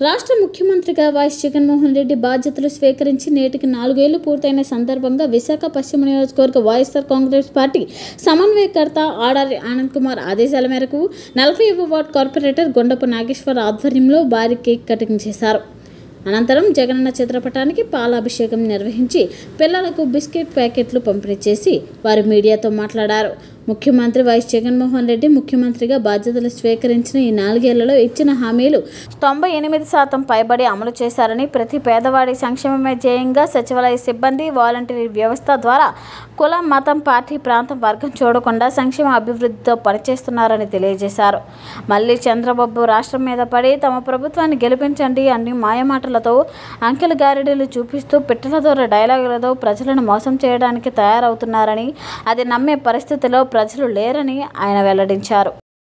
రాష్ట్ర ముఖ్యమంత్రిగా వైఎస్ జగన్మోహన్ రెడ్డి బాధ్యతలు స్వీకరించి నేటికి నాలుగేళ్లు పూర్తయిన సందర్భంగా విశాఖ పశ్చిమ నియోజకవర్గ వైఎస్ఆర్ కాంగ్రెస్ పార్టీ సమన్వయకర్త ఆడారి ఆనంద్ కుమార్ ఆదేశాల మేరకు నలభై వార్డ్ కార్పొరేటర్ గొండపు నాగేశ్వర్ ఆధ్వర్యంలో భారీ కేక్ కటింగ్ చేశారు అనంతరం జగనన్న చిత్రపటానికి పాలాభిషేకం నిర్వహించి పిల్లలకు బిస్కెట్ ప్యాకెట్లు పంపిణీ చేసి వారు మీడియాతో మాట్లాడారు ముఖ్యమంత్రి వైఎస్ జగన్మోహన్ రెడ్డి ముఖ్యమంత్రిగా బాధ్యతలు స్వీకరించిన ఈ నాలుగేళ్లలో ఇచ్చిన హామీలు తొంభై ఎనిమిది శాతం పైబడి అమలు చేశారని ప్రతి పేదవాడి సంక్షేమమే ధ్యేయంగా సచివాలయ సిబ్బంది వాలంటీర్ వ్యవస్థ ద్వారా కులం మతం పార్టీ ప్రాంతం వర్గం చూడకుండా సంక్షేమ అభివృద్ధితో పనిచేస్తున్నారని తెలియజేశారు మళ్ళీ చంద్రబాబు రాష్ట్రం మీద పడి తమ ప్రభుత్వాన్ని గెలిపించండి అన్ని మాయమాటలతో అంకెల గారిడీలు చూపిస్తూ పిట్టల దూర డైలాగులతో ప్రజలను మోసం చేయడానికి తయారవుతున్నారని అది నమ్మే పరిస్థితిలో ప్రజలు లేరని ఆయన వెల్లడించారు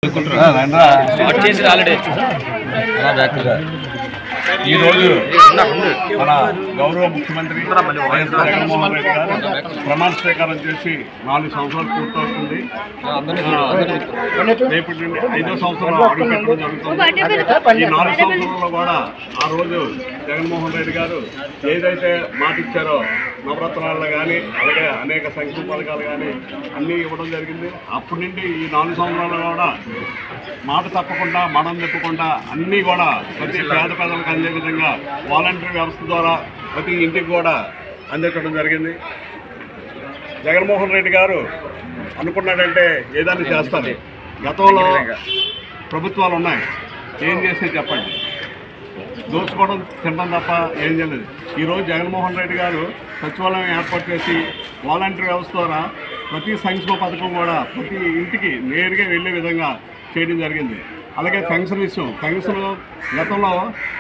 చేసి ఆల్రెడీ ఈ రోజు మన గౌరవ ముఖ్యమంత్రి వైఎస్ జగన్మోహన్ రెడ్డి గారు ప్రమాణ స్వీకారం చేసి నాలుగు సంవత్సరాలు పూర్తవుతుంది రేపటి నుండి ఐదో సంవత్సరం అడుగుపెట్టడం జరుగుతుంది ఈ నాలుగు సంవత్సరాల్లో కూడా ఆ రోజు జగన్మోహన్ రెడ్డి గారు ఏదైతే మాట ఇచ్చారో నవరత్నాలు కానీ అలాగే అనేక సంక్షేమ పథకాలు కానీ అన్నీ ఇవ్వడం జరిగింది అప్పటి నుండి ఈ నాలుగు సంవత్సరాలు కూడా మాట తప్పకుండా మనం తిప్పకుండా అన్నీ కూడా ప్రతి పేద ప్రజలకు అందే విధంగా వాలంటీర్ వ్యవస్థ ద్వారా ప్రతి ఇంటికి కూడా అందించడం జరిగింది జగన్మోహన్ రెడ్డి గారు అనుకున్నాడంటే ఏదైనా చేస్తారు గతంలో ప్రభుత్వాలు ఉన్నాయి ఏం చేస్తే చెప్పండి దోచుకోవడం తినడం తప్ప ఏం చేయలేదు ఈరోజు జగన్మోహన్ రెడ్డి గారు సచివాలయం ఏర్పాటు చేసి వాలంటీర్ వ్యవస్థ ద్వారా ప్రతి సంక్షేమ పథకం కూడా ప్రతి ఇంటికి నేరుగా వెళ్ళే విధంగా చేయడం జరిగింది అలాగే పెన్షన్ విషయం పెన్షన్ గతంలో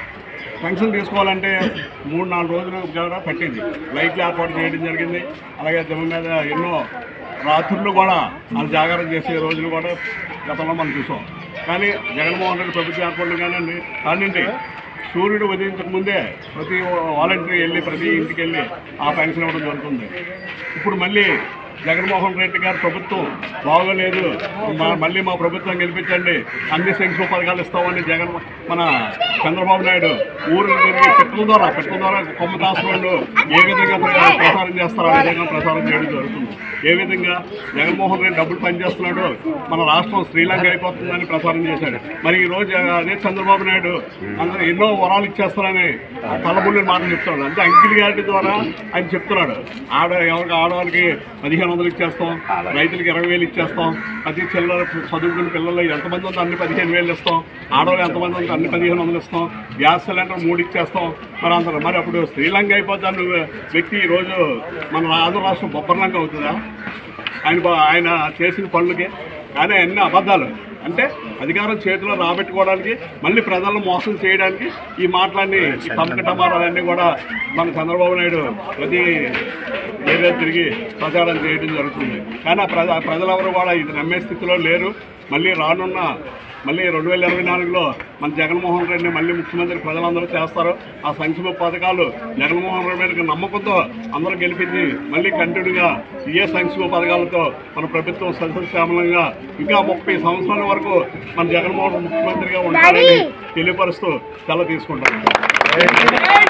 పెన్షన్ తీసుకోవాలంటే మూడు నాలుగు రోజులు కూడా పట్టింది లైట్లు ఏర్పాటు చేయడం జరిగింది అలాగే జనం మీద ఎన్నో రాత్రులు కూడా వాళ్ళు జాగ్రత్త చేసే రోజులు కూడా గతంలో మనం చూసాం కానీ జగన్మోహన్ రెడ్డి ప్రభుత్వం ఏర్పాట్లు కానివ్వండి కానివ్వండి సూర్యుడు ఉదయించక ముందే ప్రతి వాలంటీర్ వెళ్ళి ప్రతి ఇంటికి వెళ్ళి ఆ పెన్షన్ ఇవ్వడం జరుగుతుంది ఇప్పుడు మళ్ళీ జగన్మోహన్ రెడ్డి గారి ప్రభుత్వం బాగోలేదు మా- మళ్ళీ మా ప్రభుత్వం గెలిపించండి అన్ని సంక్షేమ పథకాలు ఇస్తామని జగన్ మన చంద్రబాబు నాయుడు ఊరు తిరిగి పెట్ల ద్వారా పెట్ల ద్వారా కొమ్మ దాసులు ఏ విధంగా ప్ర- ప్రసారం చేస్తారో ఆ విధంగా ప్రసారం చేయడం జరుగుతుంది ఏ విధంగా జగన్మోహన్ రెడ్డి డబ్బులు పనిచేస్తున్నాడు మన రాష్ట్రం శ్రీలంక అయిపోతుందని ప్రసారం చేశాడు మరి ఈ రోజు అదే చంద్రబాబు నాయుడు అందరూ ఎన్నో వరాలు ఇచ్చేస్తారని కలబుల్లి మాటలు చెప్తున్నాడు అంటే అంకిల్ గారి ద్వారా ఆయన చెప్తున్నాడు ఆడ ఎవరికి ఆడవాళ్ళకి పదిహేను వందలు ఇచ్చేస్తాం రైతులకి ఇరవై వేలు ఇచ్చేస్తాం ప్రతి చిల్లర చదువుకున్న పిల్లలు ఎంతమంది ఉందో అన్ని పదిహేను వేలు ఇస్తాం ఆడవాళ్ళు ఎంతమంది ఉందో అన్ని పదిహేను వందలు ఇస్తాం గ్యాస్ సిలిండర్ మూడు ఇచ్చేస్తాం మరి అందరూ మరి అప్పుడు శ్రీలంక అయిపోతాను వ్యక్తి ఈరోజు మన ఆంధ్ర రాష్ట్రం బొబ్బర్లంక అవుతుందా ఆయన బా- ఆయన చేసిన పనులకి కానీ అన్ని అబద్ధాలు అంటే అధికారం చేతిలో రాబెట్టుకోవడానికి మళ్ళీ ప్రజలను మోసం చేయడానికి ఈ మాటలన్నీ ఈ పంకటమారాలన్నీ కూడా మన చంద్రబాబు నాయుడు ప్రతి ఏరియా తిరిగి ప్రచారం చేయడం జరుగుతుంది కానీ ఆ ప్రజ ప్రజలెవరు కూడా ఇది నమ్మే స్థితిలో లేరు మళ్ళీ రానున్న మళ్ళీ రెండు వేల ఇరవై నాలుగులో మన జగన్మోహన్ రెడ్డిని మళ్ళీ ముఖ్యమంత్రి ప్రజలందరూ చేస్తారు ఆ సంక్షేమ పథకాలు జగన్మోహన్ రెడ్డి మీద నమ్మకంతో అందరూ గెలిపించి మళ్ళీ కంటిన్యూగా ఏ సంక్షేమ పథకాలతో మన ప్రభుత్వం సస్యశ్యామలంగా ఇంకా ముప్పై సంవత్సరాల వరకు మన జగన్మోహన్ ముఖ్యమంత్రిగా ఉంటారని తెలియపరుస్తూ సెలవు తీసుకుంటాను